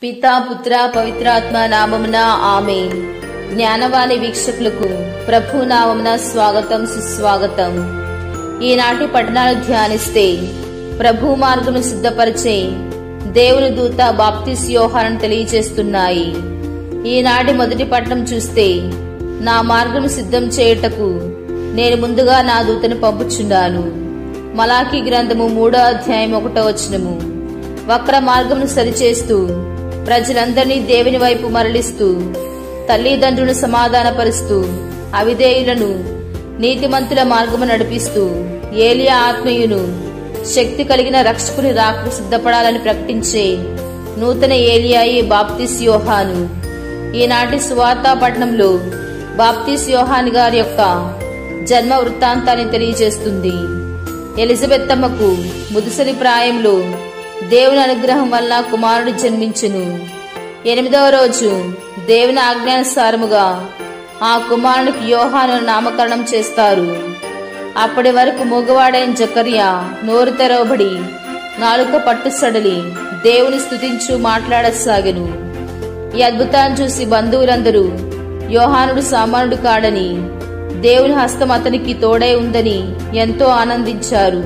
పితా పుత్ర పవిత్రాత్మ నామమున ఆమె జ్ఞానవాణి వీక్షకులకు ప్రభు నామమున స్వాగతం సుస్వాగతం ఈనాటి పట్టణాలు ధ్యానిస్తే ప్రభు మార్గము సిద్ధపరిచే దేవుని దూత బాప్తిస్ యోహాను తెలియజేస్తున్నాయి ఈనాటి మొదటి పట్టణం చూస్తే నా మార్గము సిద్ధం చేయుటకు నేను ముందుగా నా దూతను పంపుచున్నాను మలాకి గ్రంథము మూడో అధ్యాయం ఒకటో వచనము వక్ర మార్గమును సరిచేస్తూ ప్రజలందరినీ దేవుని వైపు మరలిస్తూ తల్లిదండ్రులను సమాధానపరుస్తూ అవిధేయులను నీతిమంతుల మార్గము నడిపిస్తూ ఏలియా ఆత్మయును శక్తి కలిగిన రక్షకుని రాకు సిద్ధపడాలని ప్రకటించే నూతన ఏలియాయి బాప్తిస్ యోహాను ఈనాటి సువార్తా పట్టణంలో బాప్తిస్ యోహాన్ గారి యొక్క జన్మ వృత్తాంతాన్ని తెలియజేస్తుంది ఎలిజబెత్ అమ్మకు ముదుసలి ప్రాయంలో దేవుని అనుగ్రహం వల్ల కుమారుడు జన్మించును ఎనిమిదవ రోజు దేవుని ఆజ్ఞానుసారముగా ఆ కుమారునికి యోహాను నామకరణం చేస్తారు అప్పటి వరకు మూగవాడైన జకర్యా నోరు తెరవబడి నాలుక పట్టు సడలి దేవుని స్తుతించు మాట్లాడసాగెను ఈ అద్భుతాన్ని చూసి బంధువులందరూ యోహానుడు సామానుడు కాడని దేవుని హస్తం అతనికి తోడై ఉందని ఎంతో ఆనందించారు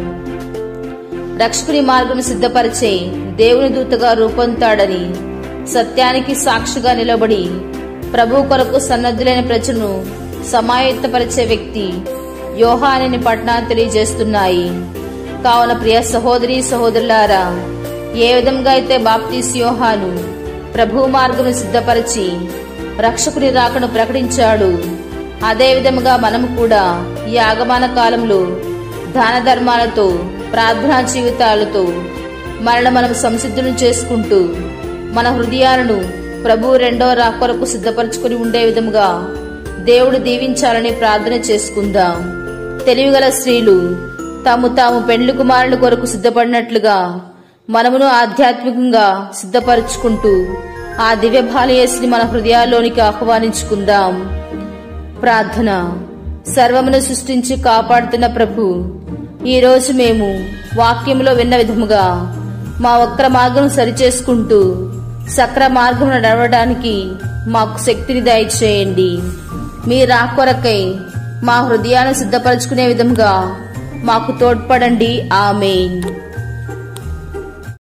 రక్షకుని మార్గం సిద్ధపరిచే దేవుని దూతగా రూపొందుతాడని సత్యానికి సాక్షిగా నిలబడి ప్రభు కొరకు సన్నద్ధులైన ప్రజలను సమాయత్తపరిచే వ్యక్తి యోహానిని పట్టణాన్ని తెలియజేస్తున్నాయి కావున ప్రియ సహోదరి సహోదరులారా ఏ విధంగా అయితే బాప్తీస్ యోహాను ప్రభు మార్గము సిద్ధపరిచి రక్షకుని రాకను ప్రకటించాడు అదే విధముగా మనము కూడా ఈ ఆగమాన కాలంలో దాన ధర్మాలతో ప్రార్థనా జీవితాలతో మనల్ని మనం సంసిద్ధులు చేసుకుంటూ మన హృదయాలను ప్రభు రెండవ రాకొరకు సిద్ధపరచుకుని ఉండే విధముగా దేవుడు దీవించాలని ప్రార్థన చేసుకుందాం తెలివిగల స్త్రీలు తాము తాము పెండ్లి కుమారుని కొరకు సిద్ధపడినట్లుగా మనమును ఆధ్యాత్మికంగా సిద్ధపరచుకుంటూ ఆ దివ్య బాలయేసుని మన హృదయాల్లోనికి ఆహ్వానించుకుందాం ప్రార్థన సర్వమును సృష్టించి కాపాడుతున్న ప్రభు ఈ రోజు మేము వాక్యంలో విన్న విధముగా మా వక్ర మార్గం సరిచేసుకుంటూ సక్ర మార్గం నడవడానికి మాకు శక్తిని దయచేయండి మీ రాకొరకై మా హృదయాన్ని సిద్ధపరచుకునే విధముగా మాకు తోడ్పడండి ఆమెన్